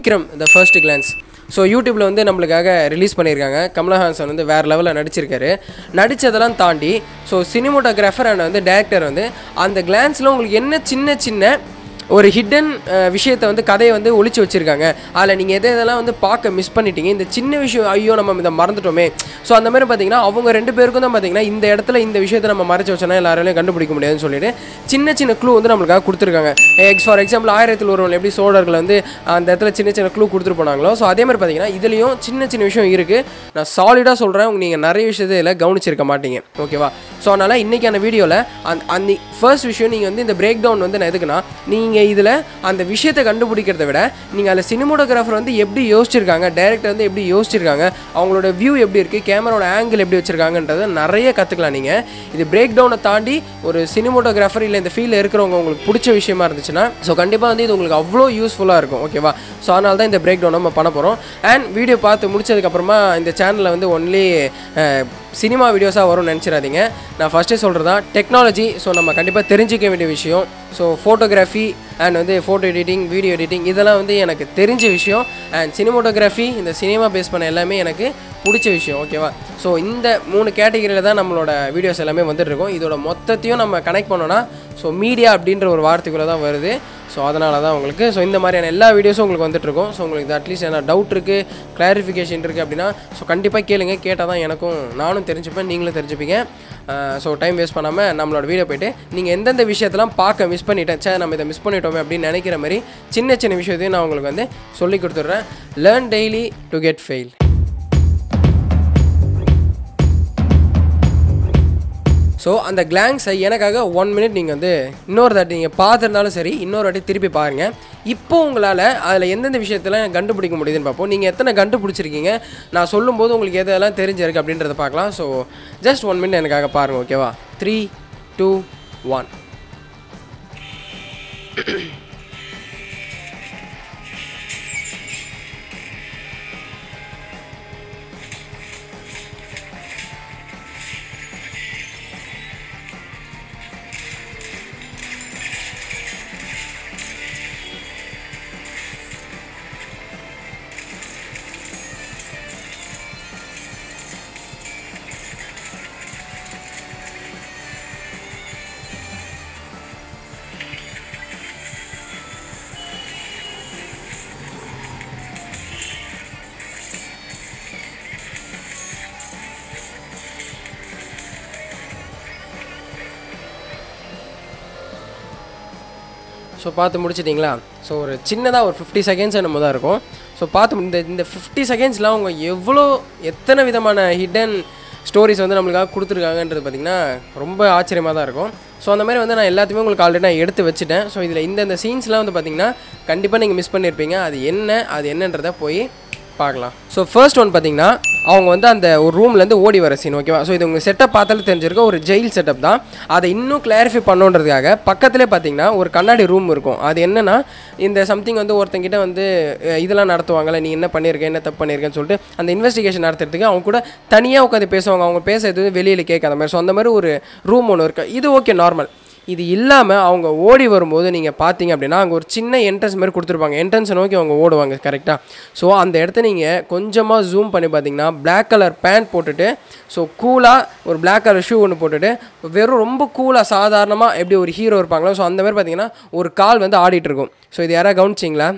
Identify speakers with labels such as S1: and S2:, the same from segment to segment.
S1: Vikram the first glance so யூடியூப்பில் வந்து நம்மளுக்காக ரிலீஸ் பண்ணியிருக்காங்க கமலஹாசன் வந்து வேறு லெவலில் நடிச்சிருக்காரு நடித்ததெல்லாம் தாண்டி ஸோ சினிமோட்டோகிராஃபர் அண்ட் வந்து டேரக்டர் வந்து அந்த கிளான்ஸில் உங்களுக்கு என்ன சின்ன சின்ன ஒரு ஹிடன் விஷயத்தை வந்து கதையை வந்து ஒளிச்சு வச்சுருக்காங்க அதில் நீங்கள் எதை எதெல்லாம் வந்து பார்க்க மிஸ் பண்ணிட்டீங்க இந்த சின்ன விஷயம் ஐயோ நம்ம இதை மறந்துட்டோமே ஸோ அந்த மாதிரி பார்த்தீங்கன்னா அவங்க ரெண்டு பேருக்கும் தான் பார்த்தீங்கன்னா இந்த இடத்துல இந்த விஷயத்தை நம்ம மறைச்சு வச்சோன்னா எல்லாராலையும் கண்டுபிடிக்க முடியாதுன்னு சொல்லிட்டு சின்ன சின்ன க்ளூ வந்து நம்மளுக்காக கொடுத்துருக்காங்க எக்ஸ் ஃபார் எக்ஸாம்பிள் ஆயிரத்தில் ஒருவன் எப்படி சோழர்கள் வந்து அந்த இடத்துல சின்ன சின்ன க்ளூ கொடுத்துட்டு போனாங்களோ ஸோ அதே மாதிரி பார்த்தீங்கன்னா இதுலேயும் சின்ன சின்ன விஷயம் இருக்குது நான் சாலிடாக சொல்கிறேன் நீங்கள் நிறைய விஷயத்தை இதில் கவனிச்சிருக்க மாட்டீங்க ஓகேவா ஸோ அதனால் இன்றைக்கான வீடியோவில் அந்த அந்த ஃபர்ஸ்ட் விஷயம் நீங்கள் வந்து இந்த பிரேக் டவுன் வந்து நான் எதுக்குன்னா நீங்கள் இதில் அந்த விஷயத்தை கண்டுபிடிக்கிறத விட நீங்கள் அதில் சினிமோட்டோகிராஃபர் வந்து எப்படி யோசிச்சிருக்காங்க டேரக்டர் வந்து எப்படி யோசிச்சிருக்காங்க அவங்களோட வியூ எப்படி இருக்குது கேமராவோட ஆங்கிள் எப்படி வச்சிருக்காங்கன்றதை நிறைய கற்றுக்கலாம் நீங்கள் இது பிரேக் டவுனை தாண்டி ஒரு சினிமோட்டோகிராஃபர் இல்லை இந்த ஃபீல்டில் இருக்கிறவங்க உங்களுக்கு பிடிச்ச விஷயமா இருந்துச்சுன்னா ஸோ கண்டிப்பாக வந்து இது உங்களுக்கு அவ்வளோ யூஸ்ஃபுல்லாக இருக்கும் ஓகேவா ஸோ அதனால தான் இந்த பிரேக் டவுன் நம்ம பண்ண போகிறோம் அண்ட் வீடியோ பார்த்து முடிச்சதுக்கப்புறமா இந்த சேனலில் வந்து ஒன்லி சினிமா வீடியோஸாக வரும்னு நினச்சிடாதீங்க நான் ஃபஸ்ட்டே சொல்கிறது தான் டெக்னாலஜி ஸோ நம்ம கண்டிப்பாக தெரிஞ்சிக்க வேண்டிய விஷயம் ஸோ ஃபோட்டோகிராஃபி அண்ட் வந்து ஃபோட்டோ எடிட்டிங் வீடியோ எடிட்டிங் இதெல்லாம் வந்து எனக்கு தெரிஞ்ச விஷயம் அண்ட் சினிமோட்டோகிராஃபி இந்த சினிமா பேஸ் பண்ண எல்லாமே எனக்கு பிடிச்ச விஷயம் ஓகேவா ஸோ இந்த மூணு கேட்டகரியில் தான் நம்மளோட வீடியோஸ் எல்லாமே வந்துட்டு இருக்கும் இதோட மொத்தத்தையும் நம்ம கனெக்ட் பண்ணோன்னா ஸோ மீடியா அப்படின்ற ஒரு வார்த்தைக்குள்ளே தான் வருது ஸோ அதனால தான் உங்களுக்கு ஸோ இந்த மாதிரியான எல்லா வீடியோஸும் உங்களுக்கு வந்துட்டுருக்கும் ஸோ உங்களுக்கு அட்லீஸ்ட் என்ன டவுட் இருக்குது கிளாரிஃபிகேஷன் இருக்குது அப்படின்னா ஸோ கண்டிப்பாக கேளுங்க கேட்டால் தான் எனக்கும் நானும் தெரிஞ்சுப்பேன் நீங்களும் தெரிஞ்சுப்பீங்க ஸோ டைம் வேஸ்ட் பண்ணாமல் நம்மளோட வீடியோ போயிட்டு நீங்கள் எந்தெந்த விஷயத்தெல்லாம் பார்க்க மிஸ் பண்ணிட்டேன் சே நம்ம இதை மிஸ் பண்ணிட்டோமே அப்படின்னு நினைக்கிற மாதிரி சின்ன சின்ன விஷயத்தையும் நான் உங்களுக்கு வந்து சொல்லி கொடுத்துட்றேன் learn daily to get fail so அந்த கிளாங்ஸை எனக்காக ஒன் மினிட் நீங்கள் வந்து இன்னொரு தாட்டி நீங்கள் பார்த்துருந்தாலும் சரி இன்னொரு வாட்டி திருப்பி பாருங்கள் இப்போ உங்களால் அதில் எந்தெந்த விஷயத்தெல்லாம் கண்டுபிடிக்க முடியுதுன்னு பார்ப்போம் நீங்கள் எத்தனை கண்டுபிடிச்சிருக்கீங்க நான் சொல்லும்போது உங்களுக்கு எதெல்லாம் தெரிஞ்சிருக்கு அப்படின்றத பார்க்கலாம் ஸோ ஜஸ்ட் ஒன் மினிட் எனக்காக பாருங்கள் ஓகேவா த்ரீ டூ ஒன் ஸோ பார்த்து முடிச்சிட்டிங்களா ஸோ ஒரு சின்னதாக ஒரு ஃபிஃப்டி செகண்ட்ஸ் என்னமோ தான் இருக்கும் ஸோ பார்த்து இந்த இந்த ஃபிஃப்டி செகண்ட்ஸில் அவங்க எவ்வளோ எத்தனை விதமான ஹிடன் ஸ்டோரிஸ் வந்து நம்மளுக்காக கொடுத்துருக்காங்கன்றது பார்த்திங்கன்னா ரொம்ப ஆச்சரியமாக தான் இருக்கும் ஸோ அந்த மாதிரி வந்து நான் எல்லாத்தையுமே உங்களுக்கு ஆல்ரெடி நான் எடுத்து வச்சுட்டேன் ஸோ இதில் இந்த இந்த சீன்ஸ்லாம் வந்து பார்த்திங்கன்னா கண்டிப்பாக நீங்கள் மிஸ் பண்ணியிருப்பீங்க அது என்ன அது என்னன்றதை போய் பார்க்கலாம் ஸோ ஃபர்ஸ்ட் ஒன் பார்த்தீங்கன்னா அவங்க வந்து அந்த ஒரு ரூம்லேருந்து ஓடி வர சீன் ஓகேவா ஸோ இது உங்கள் செட்டப் பார்த்தாலே தெரிஞ்சிருக்கும் ஒரு ஜெயில் செட்டப் தான் அதை இன்னும் கிளாரிஃபை பண்ணுன்றதுக்காக பக்கத்துலேயே பார்த்தீங்கன்னா ஒரு கண்ணாடி ரூம் இருக்கும் அது என்னன்னா இந்த சம்திங் வந்து ஒருத்தங்கிட்ட வந்து அஹ், இதெல்லாம் நடத்துவாங்கல்ல நீ என்ன பண்ணியிருக்க என்ன தப்பு பண்ணியிருக்கேன்னு சொல்லிட்டு அந்த இன்வெஸ்டிகேஷன் நடத்துறதுக்கு அவங்க கூட தனியாக உட்காந்து பேசுவாங்க அவங்க பேசுறது வந்து வெளியில் கேட்காத மாதிரி ஸோ அந்த மாதிரி ஒரு ரூம் ஒன்று இருக்குது இது ஓகே நார்மல் இது இல்லாமல் அவங்க ஓடி வரும்போது நீங்கள் பார்த்தீங்க அப்படின்னா அங்கே ஒரு சின்ன என்ட்ரன்ஸ் மாதிரி கொடுத்துருப்பாங்க என்ட்ரன்ஸை நோக்கி அவங்க ஓடுவாங்க கரெக்டாக ஸோ அந்த இடத்த நீங்கள் கொஞ்சமாக ஜூம் பண்ணி பார்த்தீங்கன்னா Black கலர் பேண்ட் போட்டுட்டு ஸோ கூலாக ஒரு Black கலர் ஷூ ஒன்று போட்டுட்டு வெறும் ரொம்ப கூலாக சாதாரணமாக எப்படி ஒரு ஹீரோ இருப்பாங்களோ ஸோ அந்த மாதிரி பார்த்தீங்கன்னா ஒரு கால் வந்து ஆடிட்டு இருக்கும் ஸோ இது யாராவது கவனிச்சிங்களா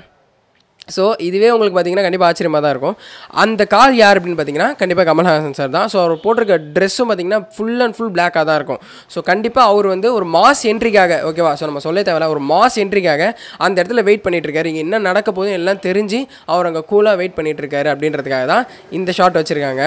S1: ஸோ இதுவே உங்களுக்கு பார்த்தீங்கன்னா கண்டிப்பாக ஆச்சரியமாக தான் இருக்கும் அந்த கால் யார் அப்படின்னு பார்த்தீங்கன்னா கண்டிப்பாக கமல்ஹாசன் சார் தான் ஸோ அவர் போட்டிருக்க ட்ரெஸ்ஸும் பார்த்தீங்கன்னா ஃபுல் அண்ட் ஃபுல் பிளாக்காக தான் இருக்கும் ஸோ கண்டிப்பாக அவர் வந்து ஒரு மாஸ் என்ட்ரிக்காக ஓகேவா ஸோ நம்ம சொல்ல தேவையில்ல ஒரு மாஸ் என்ட்ரிக்காக அந்த இடத்துல வெயிட் பண்ணிட்டு இருக்காரு இங்கே என்ன நடக்க போதும் எல்லாம் தெரிஞ்சு அவர் அங்கே கூலாக வெயிட் பண்ணிட்டு இருக்காரு அப்படின்றதுக்காக தான் இந்த ஷாட் வச்சுருக்காங்க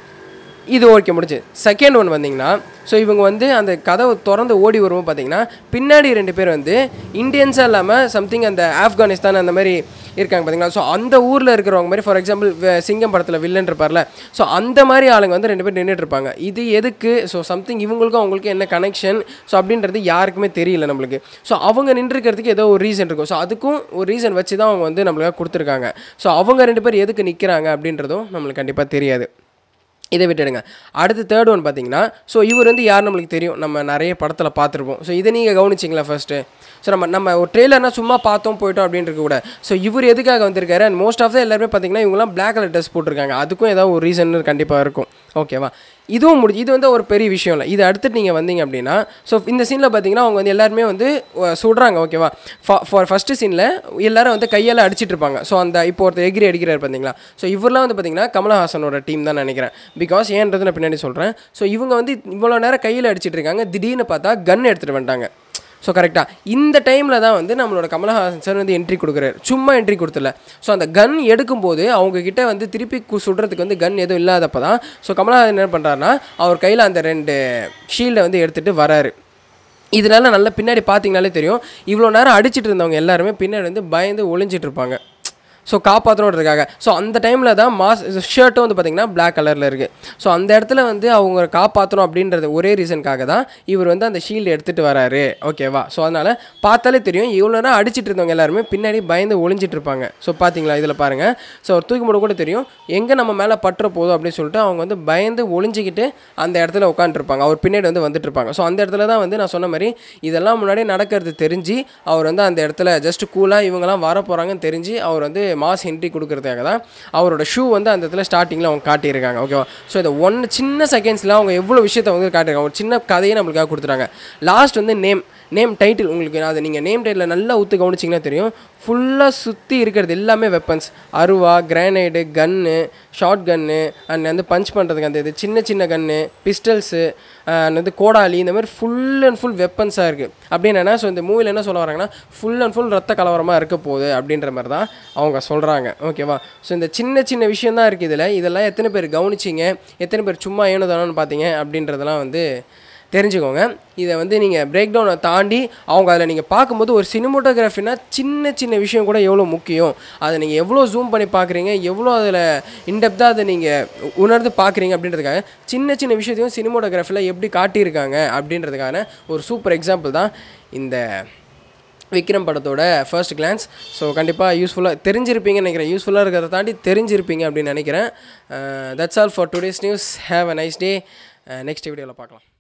S1: இது ஓகே முடிஞ்சு செகண்ட் ஒன் வந்தீங்கன்னா ஸோ இவங்க வந்து அந்த கதவை திறந்து ஓடி வருவோம் பார்த்தீங்கன்னா பின்னாடி ரெண்டு பேர் வந்து இந்தியன்ஸாக இல்லாமல் சம்திங் அந்த ஆப்கானிஸ்தான் அந்த மாதிரி இருக்காங்க பார்த்தீங்களா ஸோ அந்த ஊரில் இருக்கிறவங்க மாதிரி ஃபார் எக்ஸாம்பிள் சிங்கம் படத்தில் வில்லன் இருப்பார்ல ஸோ அந்த மாதிரி ஆளுங்க வந்து ரெண்டு பேர் நின்றுட்டு இருப்பாங்க இது எதுக்கு ஸோ சம்திங் இவங்களுக்கும் அவங்களுக்கும் என்ன கனெக்ஷன் ஸோ அப்படின்றது யாருக்குமே தெரியல நம்மளுக்கு ஸோ அவங்க நின்றுக்கிறதுக்கு ஏதோ ஒரு ரீசன் இருக்கும் ஸோ அதுக்கும் ஒரு ரீசன் வச்சு தான் அவங்க வந்து நம்மளுக்காக கொடுத்துருக்காங்க ஸோ அவங்க ரெண்டு பேர் எதுக்கு நிற்கிறாங்க அப்படின்றதும் நம்மளுக்கு கண்டிப்பாக தெரியாது இதை விட்டுடுங்க அடுத்து தேர்ட் ஒன் பார்த்தீங்கன்னா ஸோ இவர் வந்து யார் நம்மளுக்கு தெரியும் நம்ம நிறைய படத்தில் பார்த்துருப்போம் ஸோ இதை நீங்கள் கவனிச்சிங்களா ஃபர்ஸ்ட்டு ஸோ நம்ம நம்ம ஒரு ட்ரெய்லர்னா சும்மா பார்த்தோம் போயிட்டோம் அப்படின்னு இருக்க கூட ஸோ இவர் எதுக்காக வந்திருக்காரு அண்ட் மோஸ்ட் ஆஃப் த எல்லாருமே பார்த்தீங்கன்னா இவங்கலாம் பிளாக் கலர் ட்ரெஸ் போட்டிருக்காங்க அதுக்கும் ஏதாவது ஒரு ரீசன் கண்டிப்பாக இருக்கும் ஓகேவா இதுவும் முடிஞ்சு இது வந்து ஒரு பெரிய விஷயம் இல்லை இது அடுத்துட்டு நீங்கள் வந்தீங்க அப்படின்னா ஸோ இந்த சீனில் பார்த்தீங்கன்னா அவங்க வந்து எல்லாருமே வந்து அஹ், சுடுறாங்க ஓகேவா ஃபார் ஃபஸ்ட்டு சீனில் எல்லாரும் வந்து கையால் அடிச்சிட்டு இருப்பாங்க ஸோ அந்த இப்போ ஒருத்தர் எகிரி அடிக்கிறார் பார்த்தீங்களா ஸோ இவரெலாம் வந்து பார்த்தீங்கன்னா கமலஹாசனோட டீம் தான் நினைக்கிறேன் பிகாஸ் ஏன்றது நான் பின்னாடி சொல்கிறேன் ஸோ இவங்க வந்து இவ்வளோ நேரம் கையில் அடிச்சிட்டு இருக்காங்க திடீர்னு பார்த்தா கன் எடுத்துகிட்டு வந்துட்டாங்க ஸோ கரெக்டாக இந்த டைமில் தான் வந்து நம்மளோட கமலஹாசன் சார் வந்து என்ட்ரி கொடுக்குறாரு சும்மா என்ட்ரி கொடுத்துல ஸோ அந்த கன் எடுக்கும்போது அவங்க கிட்ட வந்து திருப்பி கு- சுடுறதுக்கு வந்து கன் எதுவும் இல்லாதப்போ தான் ஸோ கமலஹாசன் என்ன பண்ணுறாருன்னா அவர் கையில் அந்த ரெண்டு ஷீல்டை வந்து எடுத்துகிட்டு வராரு இதனால நல்லா பின்னாடி பார்த்தீங்கனாலே தெரியும் இவ்வளோ நேரம் அடிச்சிட்டு இருந்தவங்க எல்லாருமே பின்னாடி வந்து பயந்து ஒளிஞ்சிட்டு இருப்பாங்க ஸோ காப்பாற்றணுன்றதுக்காக ஸோ அந்த டைமில் தான் மாஸ் ஷர்ட்டும் வந்து பார்த்திங்கன்னா பிளாக் கலரில் இருக்குது ஸோ அந்த இடத்துல வந்து அவங்க காப்பாற்றணும் அப்படின்றது ஒரே ரீசனுக்காக தான் இவர் வந்து அந்த ஷீல்டு எடுத்துகிட்டு வராரு ஓகேவா ஸோ அதனால் பார்த்தாலே தெரியும் இவ்வளோ நேரம் அடிச்சிட்டு இருந்தவங்க எல்லாருமே பின்னாடி பயந்து ஒளிஞ்சிட்டு இருப்பாங்க ஸோ பார்த்தீங்களா இதில் பாருங்கள் ஸோ ஒரு தூக்கி போட கூட தெரியும் எங்கே நம்ம மேலே பற்ற போதும் அப்படின்னு சொல்லிட்டு அவங்க வந்து பயந்து ஒளிஞ்சிக்கிட்டு அந்த இடத்துல உட்காந்துருப்பாங்க அவர் பின்னாடி வந்து வந்துட்டு இருப்பாங்க ஸோ அந்த இடத்துல தான் வந்து நான் சொன்ன மாதிரி இதெல்லாம் முன்னாடி நடக்கிறது தெரிஞ்சு அவர் வந்து அந்த இடத்துல ஜஸ்ட் கூலாக இவங்கெல்லாம் வர போகிறாங்கன்னு தெரிஞ்சு அவர் வந்து மாஸ் என்ட்ரி கொடுக்கறதுக்காக தான் அவரோட ஷூ வந்து அந்த இடத்துல ஸ்டார்டிங்கில் அவங்க காட்டியிருக்காங்க ஓகேவா ஸோ இந்த ஒன் சின்ன செகண்ட்ஸில் அவங்க எவ்வளோ விஷயத்தை வந்து காட்டியிருக்காங்க ஒரு சின்ன கதையை நம்மளுக்காக கொடுத்துட்டாங்க லாஸ்ட் வந்து நேம் நேம் டைட்டில் உங்களுக்கு அது நீங்கள் நேம் டைட்டில் நல்லா ஊற்று கவனிச்சிங்கன்னா தெரியும் ஃபுல்லாக சுற்றி இருக்கிறது எல்லாமே வெப்பன்ஸ் அருவா grenade gun shotgun and வந்து பஞ்ச் பண்ணுறதுக்கு அந்த இது சின்ன சின்ன கன்னு பிஸ்டல்ஸு அண்ட் வந்து கோடாலி இந்த மாதிரி ஃபுல் அண்ட் ஃபுல் வெப்பன்ஸாக இருக்குது அப்படின்னு என்ன ஸோ இந்த மூவியில் என்ன சொல்ல வராங்கன்னா ஃபுல் அண்ட் ஃபுல் ரத்த கலவரமாக இருக்க போகுது அப்படின்ற மாதிரி தான் அவங்க சொல்கிறாங்க ஓகேவா ஸோ இந்த சின்ன சின்ன விஷயம் தான் இருக்குது இதில் இதெல்லாம் எத்தனை பேர் கவனிச்சிங்க எத்தனை பேர் சும்மா ஏனோ தானோன்னு பார்த்தீங்க அப்படின்றதெல்லாம் வந்து தெரிஞ்சுக்கோங்க இதை வந்து நீங்கள் பிரேக் டவுனை தாண்டி அவங்க அதில் நீங்கள் பார்க்கும்போது ஒரு சினிமோட்டோகிராஃபினா சின்ன சின்ன விஷயம் கூட எவ்வளோ முக்கியம் அதை நீங்கள் எவ்வளோ ஜூம் பண்ணி பார்க்குறீங்க எவ்வளோ அதில் இன்டெப்த்தாக அதை நீங்கள் உணர்ந்து பார்க்குறீங்க அப்படின்றதுக்காக சின்ன சின்ன விஷயத்தையும் சினிமோட்டோகிராஃபியில் எப்படி காட்டியிருக்காங்க அப்படின்றதுக்கான ஒரு சூப்பர் எக்ஸாம்பிள் தான் இந்த விக்ரம் படத்தோட ஃபர்ஸ்ட் கிளான்ஸ் ஸோ கண்டிப்பாக யூஸ்ஃபுல்லாக தெரிஞ்சிருப்பீங்கன்னு நினைக்கிறேன் யூஸ்ஃபுல்லாக இருக்கிறத தாண்டி தெரிஞ்சிருப்பீங்க அப்படின்னு நினைக்கிறேன் that's all for today's news have a nice day next வீடியோவில் பார்க்கலாம்